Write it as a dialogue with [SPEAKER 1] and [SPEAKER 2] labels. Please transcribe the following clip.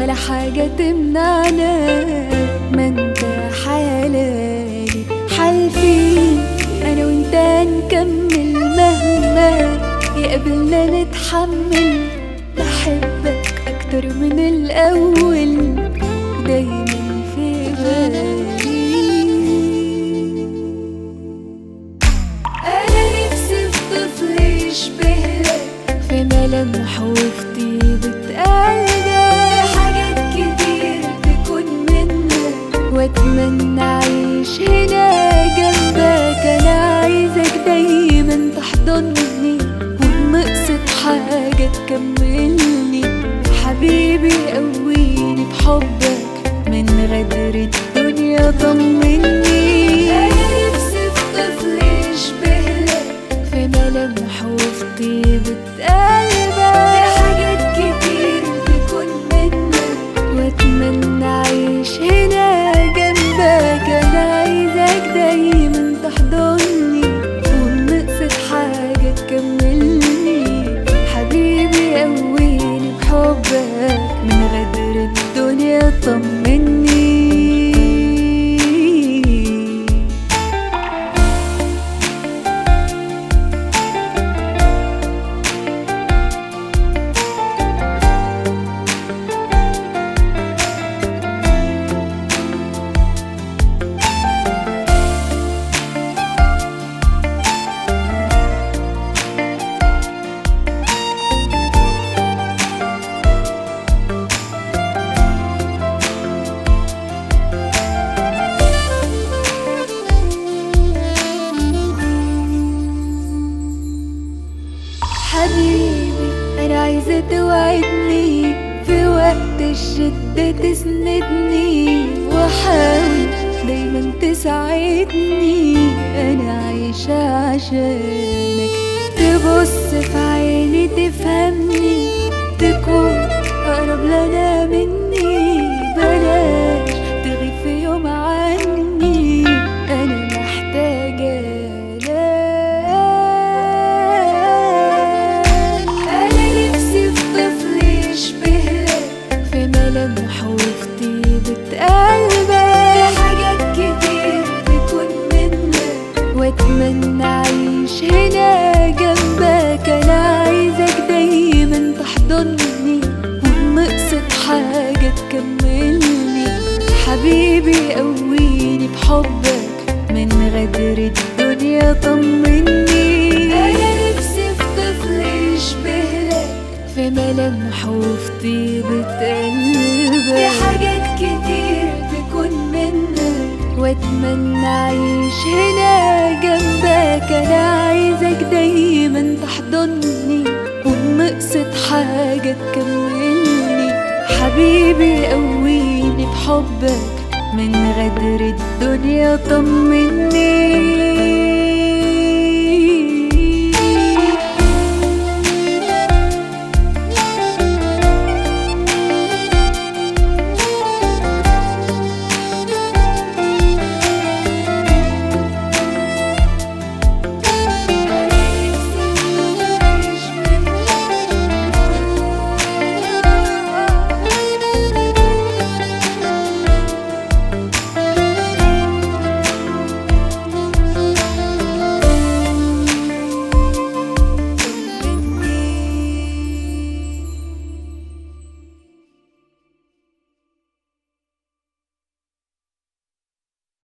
[SPEAKER 1] ولا حاجة تمنعنا ما انت حلالي حالفين انا وانت نكمل مهما يقابلنا نتحمل بحبك اكتر من الاول دايما في بالي انا نفسي في طفل يشبهك في ملامح وفي طيبة قلبك حاجات كتير تكون منك واتمنى اعيش هنا جنبك انا عايزك دايما تحضني ونقصد حاجة تكملني حبيبي قويني بحبك من غدر الدنيا طمني انا نفسي في طفل يشبهك في ملامح وفي طيبة قلبك في حاجات كتير تكون منك واتمنى اعيش هنا جنبك انا عايزك دايما تحضني ونقصد حاجة تكملني حبيبي قويني بحبك من غدر الدنيا طمني حبيبي انا عايزة توعدني في وقت الشدة تسندني وحاول دايما تساعدني انا عايشة عشانك تبص في عيني تفهمني تكون اقرب لنا مني بلاش تغيب في يوم عني انا محتاجة لك انا نفسي في طفل يشبهك في ملامح وفي طيبة قلبك حاجات كتير تكون منك واتمنى اعيش هنا جنبك انا عايزك دايما تحضني ونقصد حاجة تكملني حبيبي قويني بحبك من غدر الدنيا طمني انا نفسي في طفل يشبهك في ملامح وفي طيبة قلبك في حاجات كتير تكون منك واتمنى اعيش هنا جنبك انا عايزك دايما تحضني ونقصد حاجة تكملني حبيبي قويني بحبك من غدر الدنيا طمني